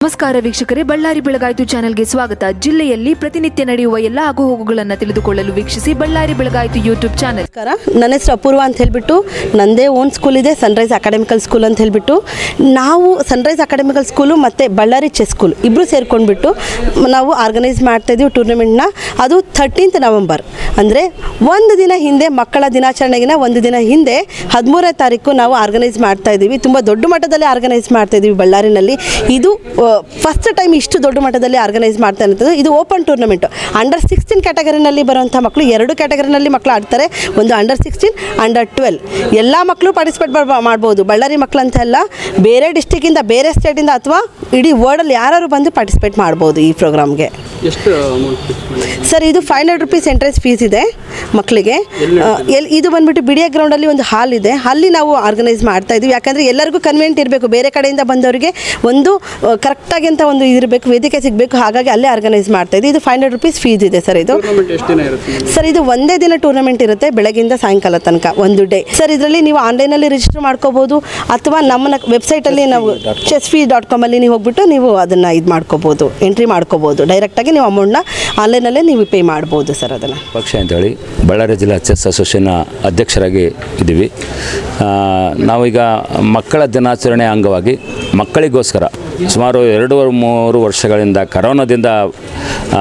ನಮಸ್ಕಾರ ವೀಕ್ಷಕರೇ ಬಳ್ಳಾರಿ ಬೆಳಗಾಯಿತು ಚಾನೆಲ್ಗೆ ಸ್ವಾಗತ ಜಿಲ್ಲೆಯಲ್ಲಿ ಪ್ರತಿನಿತ್ಯ ನಡೆಯುವ ಎಲ್ಲ ಆಗುಹೋಗುಗಳನ್ನು ತಿಳಿದುಕೊಳ್ಳಲು ವೀಕ್ಷಿಸಿ ಬಳ್ಳಾರಿ ಬೆಳಗಾಯಿತು ಯೂಟ್ಯೂಬ್ ಚಾನೆಲ್ ನಮಸ್ಕಾರ ನನ್ನ ಹೆಸರು ಅಪೂರ್ವ ಅಂತ ಹೇಳ್ಬಿಟ್ಟು ನಂದೇ ಓನ್ ಸ್ಕೂಲ್ ಇದೆ ಸನ್ರೈಸ್ ಅಕಾಡೆಮಿಕಲ್ ಸ್ಕೂಲ್ ಅಂತ ಹೇಳ್ಬಿಟ್ಟು ನಾವು ಸನ್ರೈಸ್ ಅಕಾಡೆಮಿಕಲ್ ಸ್ಕೂಲು ಮತ್ತು ಬಳ್ಳಾರಿ ಚೆಸ್ ಸ್ಕೂಲ್ ಇಬ್ಬರು ಸೇರ್ಕೊಂಡ್ಬಿಟ್ಟು ನಾವು ಆರ್ಗನೈಸ್ ಮಾಡ್ತಾಯಿದ್ದೀವಿ ಟೂರ್ನಮೆಂಟ್ನ ಅದು ಥರ್ಟೀನ್ತ್ ನವಂಬರ್ ಅಂದರೆ ಒಂದು ದಿನ ಹಿಂದೆ ಮಕ್ಕಳ ದಿನಾಚರಣೆಗಿನ ಒಂದು ದಿನ ಹಿಂದೆ ಹದಿಮೂರನೇ ತಾರೀಕು ನಾವು ಆರ್ಗನೈಸ್ ಮಾಡ್ತಾ ಇದ್ದೀವಿ ತುಂಬ ದೊಡ್ಡ ಮಟ್ಟದಲ್ಲಿ ಆರ್ಗನೈಸ್ ಮಾಡ್ತಾ ಇದ್ದೀವಿ ಬಳ್ಳಾರಿನಲ್ಲಿ ಇದು ಫಸ್ಟ್ ಟೈಮ್ ಇಷ್ಟು ದೊಡ್ಡ ಮಟ್ಟದಲ್ಲಿ ಆರ್ಗನೈಸ್ ಮಾಡ್ತಾ ಇರೋದು ಇದು ಓಪನ್ ಟೂರ್ನಮೆಂಟು ಅಂಡರ್ ಸಿಕ್ಸ್ಟೀನ್ ಕ್ಯಾಟಗರಿನಲ್ಲಿ ಬರುವಂಥ ಮಕ್ಕಳು ಎರಡು ಕ್ಯಾಟಗರಿನಲ್ಲಿ ಮಕ್ಕಳು ಆಡ್ತಾರೆ ಒಂದು ಅಂಡರ್ ಸಿಕ್ಸ್ಟೀನ್ ಅಂಡರ್ ಟ್ವೆಲ್ ಎಲ್ಲ ಮಕ್ಕಳು ಪಾರ್ಟಿಸಿಪೇಟ್ ಮಾಡ್ಬೋದು ಬಳ್ಳಾರಿ ಮಕ್ಕಳು ಅಂತ ಅಲ್ಲ ಬೇರೆ ಡಿಸ್ಟಿಕ್ಕಿಂದ ಬೇರೆ ಸ್ಟೇಟಿಂದ ಅಥವಾ ಇಡೀ ವರ್ಲ್ಡಲ್ಲಿ ಯಾರು ಬಂದು ಪಾರ್ಟಿಸಿಪೇಟ್ ಮಾಡ್ಬೋದು ಈ ಪ್ರೋಗ್ರಾಮ್ಗೆ ಎಷ್ಟು ಅಮೌಂಟ್ ಫಿಕ್ಸ್ ಮಾಡಿ ಸರ್ ಇದು five hundred rupees entrance fees ಇದೆ ಮಕ್ಕಳಿಗೆ ಎಲ್ಲಿ ಇದು ಬಂದ್ಬಿಟ್ಟು ಬಿಡಿಯ ಗ್ರೌಂಡಲ್ಲಿ ಒಂದು ಹಾಲ್ ಇದೆ ಅಲ್ಲಿ ನಾವು ಆರ್ಗನೈಸ್ ಮಾಡ್ತಾ ಇದ್ದೀವಿ ಯಾಕಂದರೆ ಎಲ್ಲರಿಗೂ ಕನ್ವೆಂಟ್ ಇರಬೇಕು ಬೇರೆ ಕಡೆಯಿಂದ ಬಂದವರಿಗೆ ಒಂದು ಕರೆಕ್ಟಾಗಿ ಅಂತ ಒಂದು ಇರಬೇಕು ವೇದಿಕೆ ಸಿಗಬೇಕು ಹಾಗಾಗಿ ಅಲ್ಲೇ ಆರ್ಗನೈಸ್ ಮಾಡ್ತಾ ಇದ್ದೀವಿ ಇದು ಫೈವ್ ಹಂಡ್ರೆಡ್ ರುಪೀಸ್ ಫೀಸ್ ಇದೆ ಸರ್ ಇದು ಟೂರ್ನಮೆಂಟ್ ಎಷ್ಟು ದಿನ ಇರುತ್ತೆ ಸರ್ ಇದು ಒಂದೇ ದಿನ ಟೂರ್ನಮೆಂಟ್ ಇರುತ್ತೆ ಬೆಳಗ್ಗಿಂದ ಸಾಯಂಕಾಲ ತನಕ ಒಂದು ಡೇ ಸರ್ ಇದರಲ್ಲಿ ನೀವು ಆನ್ಲೈನಲ್ಲಿ ರಿಜಿಸ್ಟರ್ ಮಾಡ್ಕೋಬೋದು ಅಥವಾ ನಮ್ಮನ್ನ ವೆಬ್ಸೈಟಲ್ಲಿ ನಾವು ಚೆಸ್ ಫೀ ಡಾಟ್ ಕಾಮಲ್ಲಿ ನೀವು ಹೋಗ್ಬಿಟ್ಟು ನೀವು ಅದನ್ನು ಇದು ಮಾಡ್ಕೋಬೋದು ಎಂಟ್ರಿ ಮಾಡ್ಕೋಬೋದು ಡೈರೆಕ್ಟಾಗಿ ನೀವು ಅಮೌಂಟ್ನ ಆನ್ಲೈನಲ್ಲೇ ನೀವು ಪೇ ಮಾಡ್ಬೋದು ಸರ್ ಅದನ್ನು ಪಕ್ಷ ಅಂತೇಳಿ ಬಳ್ಳಾರಿ ಜಿಲ್ಲಾ ಚೆಸ್ ಅಸೋಸಿಯೇಷನ್ನ ಅಧ್ಯಕ್ಷರಾಗಿ ಇದ್ದೀವಿ ಆ, ನಾವೀಗ ಮಕ್ಕಳ ದಿನಾಚರಣೆ ಅಂಗವಾಗಿ ಮಕ್ಕಳಿಗೋಸ್ಕರ ಸುಮಾರು ಎರಡು ಮೂರು ವರ್ಷಗಳಿಂದ ಕರೋನಾದಿಂದ ಆ,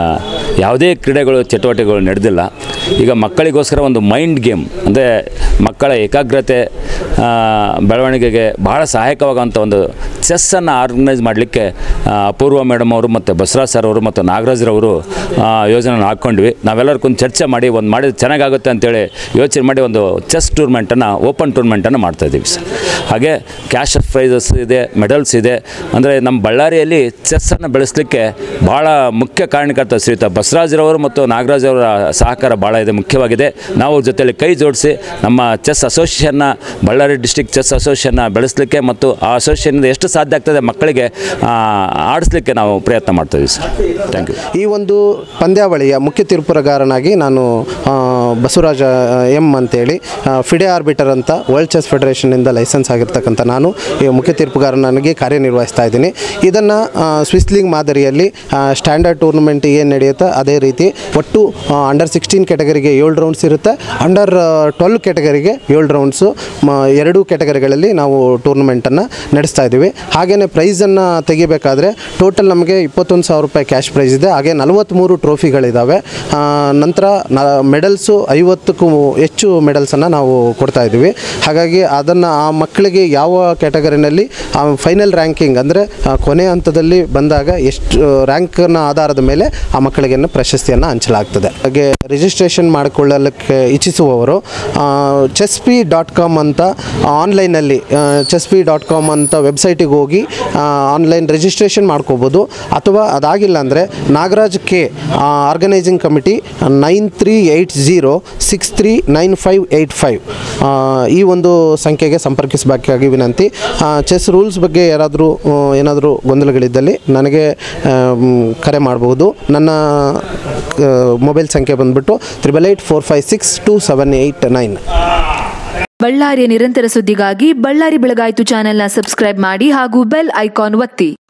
ಯಾವುದೇ ಕ್ರೀಡೆಗಳು ಚಟುವಟಿಕೆಗಳು ನಡೆದಿಲ್ಲ ಈಗ ಮಕ್ಕಳಿಗೋಸ್ಕರ ಒಂದು ಮೈಂಡ್ ಗೇಮ್ ಅಂದರೆ ಮಕ್ಕಳ ಏಕಾಗ್ರತೆ ಆ, ಬೆಳವಣಿಗೆಗೆ ಬಹಳ ಸಹಾಯಕವಾಗುವಂಥ ಒಂದು ಚೆಸ್ಸನ್ನು ಆರ್ಗನೈಸ್ ಮಾಡಲಿಕ್ಕೆ ಅಪೂರ್ವ ಮೇಡಮ್ ಅವರು ಮತ್ತು ಬಸವರಾಜ್ ಸರ್ ಅವರು ಮತ್ತು ನಾಗರಾಜ್ರವರು ಯೋಜನೆ ಹಾಕ್ಕೊಂಡ್ವಿ ನಾವೆಲ್ಲರೂ ಕುಂತು ಚರ್ಚೆ ಮಾಡಿ ಒಂದು ಮಾಡಿದ್ರೆ ಚೆನ್ನಾಗಾಗುತ್ತೆ ಅಂತೇಳಿ ಯೋಚನೆ ಮಾಡಿ ಒಂದು ಚೆಸ್ ಟೂರ್ಮೆಂಟನ್ನು ಓಪನ್ ಟೂರ್ಮೆಂಟನ್ನು ಮಾಡ್ತಾಯಿದ್ದೀವಿ ಸರ್ ಹಾಗೆ ಕ್ಯಾಶ್ ಪ್ರೈಸಸ್ ಇದೆ ಮೆಡಲ್ಸ್ ಇದೆ ಅಂದರೆ ನಮ್ಮ ಬಳ್ಳಾರಿಯಲ್ಲಿ ಚೆಸ್ಸನ್ನು ಬೆಳೆಸಲಿಕ್ಕೆ ಭಾಳ ಮುಖ್ಯ ಕಾರಣಕರ್ತ ಶ್ರೀಯುತ ಬಸವರಾಜ್ರವರು ಮತ್ತು ನಾಗರಾಜ್ ಅವರ ಸಹಕಾರ ಭಾಳ ಇದೆ ಮುಖ್ಯವಾಗಿದೆ ನಾವು ಅವ್ರ ಜೊತೆಯಲ್ಲಿ ಕೈ ಜೋಡಿಸಿ ನಮ್ಮ ಚೆಸ್ ಅಸೋಸಿಯೇಷನ್ನ ಬಳ್ಳಾರಿ ಡಿಸ್ಟಿಕ್ ಚೆಸ್ ಅಸೋಸಿಯೇಷನ್ನ ಬೆಳೆಸಲಿಕ್ಕೆ ಮತ್ತು ಆ ಅಸೋಸಿಯೇಷನಿಂದ ಎಷ್ಟು ಸಾಧ್ಯ ಆಗ್ತದೆ ಮಕ್ಕಳಿಗೆ ಆ, ಆಡಿಸ್ಲಿಕ್ಕೆ ನಾವು ಪ್ರಯತ್ನ ಮಾಡ್ತಾಯಿದ್ದೀವಿ ಸರ್ ಥ್ಯಾಂಕ್ ಯು ಈ ಒಂದು ಪಂದ್ಯಾವಳಿಯ ಮುಖ್ಯ ತೀರ್ಪುಗಾರನಾಗಿ ನಾನು ಆ, ಬಸವರಾಜ ಎಂ ಅಂತೇಳಿ ಆ, ಫಿಡೆ ಆರ್ಬಿಟರ್ ಅಂತ ವರ್ಲ್ಡ್ ಚೆಸ್ ಫೆಡರೇಷನ್ನಿಂದ ಲೈಸೆನ್ಸ್ ಆಗಿರ್ತಕ್ಕಂಥ ನಾನು ಈ ಮುಖ್ಯ ತೀರ್ಪುಗಾರನಾಗಿ ಕಾರ್ಯನಿರ್ವಹಿಸ್ತಾ ಇದ್ದೀನಿ ಇದನ್ನು ಸ್ವಿಸ್ ಲೀಗ್ ಮಾದರಿಯಲ್ಲಿ ಆ, ಸ್ಟ್ಯಾಂಡರ್ಡ್ ಟೂರ್ನಮೆಂಟ್ ಏನು ನಡೆಯುತ್ತೆ ಅದೇ ರೀತಿ ಒಟ್ಟು ಆ, ಅಂಡರ್ ಸಿಕ್ಸ್ಟೀನ್ ಕ್ಯಾಟಗರಿಗೆ ಏಳು ರೌಂಡ್ಸ್ ಇರುತ್ತೆ ಅಂಡರ್ ಟ್ವೆಲ್ ಕ್ಯಾಟಗರಿಗೆ ಏಳು ರೌಂಡ್ಸು ಮ ಎರಡು ಕ್ಯಾಟಗರಿಗಳಲ್ಲಿ ನಾವು ಟೂರ್ನಮೆಂಟನ್ನು ನಡೆಸ್ತಾ ಇದ್ದೀವಿ ಹಾಗೆಯೇ ಪ್ರೈಸನ್ನು ತೆಗಿಬೇಕಾದ್ರೆ ಟೋಟಲ್ ನಮಗೆ ಇಪ್ಪತ್ತೊಂದು ಸಾವಿರ ರೂಪಾಯಿ ಕ್ಯಾಶ್ ಪ್ರೈಸ್ ಇದೆ ಹಾಗೆ ನಲವತ್ತ್ಮೂರು ಟ್ರೋಫಿಗಳಿದ್ದಾವೆ ಆ, ನಂತರ ನ ಮೆಡಲ್ಸು ಐವತ್ತಕ್ಕೂ ಹೆಚ್ಚು ಮೆಡಲ್ಸನ್ನು ನಾವು ಕೊಡ್ತಾ ಇದ್ದೀವಿ ಹಾಗಾಗಿ ಅದನ್ನು ಆ ಮಕ್ಕಳಿಗೆ ಯಾವ ಕ್ಯಾಟಗರಿನಲ್ಲಿ ಫೈನಲ್ ರ್ಯಾಂಕಿಂಗ್ ಅಂದರೆ ಕೊನೆ ಹಂತದಲ್ಲಿ ಬಂದಾಗ ಎಷ್ಟು ರ್ಯಾಂಕ್ನ ಆಧಾರದ ಮೇಲೆ ಆ ಮಕ್ಕಳಿಗೆ ಪ್ರಶಸ್ತಿಯನ್ನು ಹಂಚಲಾಗ್ತದೆ ಹಾಗೆ ರಿಜಿಸ್ಟ್ರೇಷನ್ ಮಾಡಿಕೊಳ್ಳಲಿಕ್ಕೆ ಇಚ್ಛಿಸುವವರು ಚೆಸ್ ಪಿ ಡಾಟ್ ಕಾಮ್ ಅಂತ ಆನ್ಲೈನಲ್ಲಿ ಚೆಸ್ ಪಿ ಡಾಟ್ ಕಾಮ್ ಅಂತ ವೆಬ್ಸೈಟಿಗೆ ಹೋಗಿ ಆನ್ಲೈನ್ ರಿಜಿಸ್ಟ್ರೇಷನ್ ಮಾಡ್ಕೋಬೋದು ಅಥವಾ ಅದಾಗಿಲ್ಲ ಅಂದರೆ Nagaraj K organising committee nine three eight zero six three nine five eight five ಈ ಒಂದು ಸಂಖ್ಯೆಗೆ ಸಂಪರ್ಕಿಸಬೇಕಾಗಿ ವಿನಂತಿ ಚೆಸ್ ರೂಲ್ಸ್ ಬಗ್ಗೆ ಯಾರಾದರೂ ಏನಾದರೂ ಗೊಂದಲಗಳಿದ್ದಲ್ಲಿ ನನಗೆ ಆ, ಮ್, ಕರೆ ಮಾಡಬಹುದು ನನ್ನ ಮೊಬೈಲ್ ಸಂಖ್ಯೆ ಬಂದುಬಿಟ್ಟು triple eight four five six two seven eight nine ಬಳ್ಳಾರಿಯ ನಿರಂತರ ಸುದ್ದಿಗಾಗಿ ಬಳ್ಳಾರಿ ಬೆಳಗಾಯಿತು ಚಾನೆಲ್ನ ಸಬ್ಸ್ಕ್ರೈಬ್ ಮಾಡಿ ಹಾಗೂ ಬೆಲ್ ಐಕಾನ್ ಒತ್ತಿ